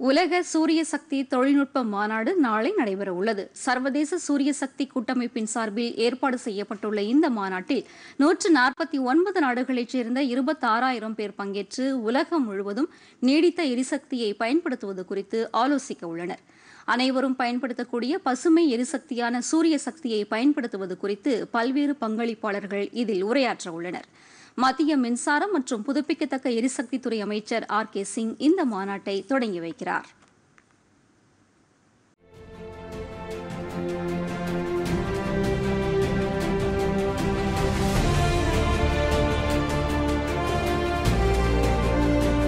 உலக சூரிய சக்தி தொழில்நுட்ப மாநாடு நாளை நடைபெற உள்ளது சர்வதேச சூரிய சக்தி கூட்டமைப்பின் சார்பில் ஏற்பாடு செய்யப்பட்டுள்ள இந்த மாநாட்டில் நூற்று நாற்பத்தி ஒன்பது நாடுகளைச் சேர்ந்த இருபத்தாறாயிரம் பேர் பங்கேற்று உலகம் முழுவதும் நீடித்த எரிசக்தியை பயன்படுத்துவது குறித்து ஆலோசிக்க உள்ளனர் அனைவரும் பயன்படுத்தக்கூடிய பசுமை எரிசக்தியான சூரிய சக்தியை பயன்படுத்துவது குறித்து பல்வேறு பங்களிப்பாளர்கள் இதில் உரையாற்ற உள்ளனர் மத்திய மின்சாரம் மற்றும் புதுப்பிக்கத்தக்க எரிசக்தித்துறை அமைச்சர் ஆர் கே சிங் இந்த மாநாட்டை தொடங்கி வைக்கிறார்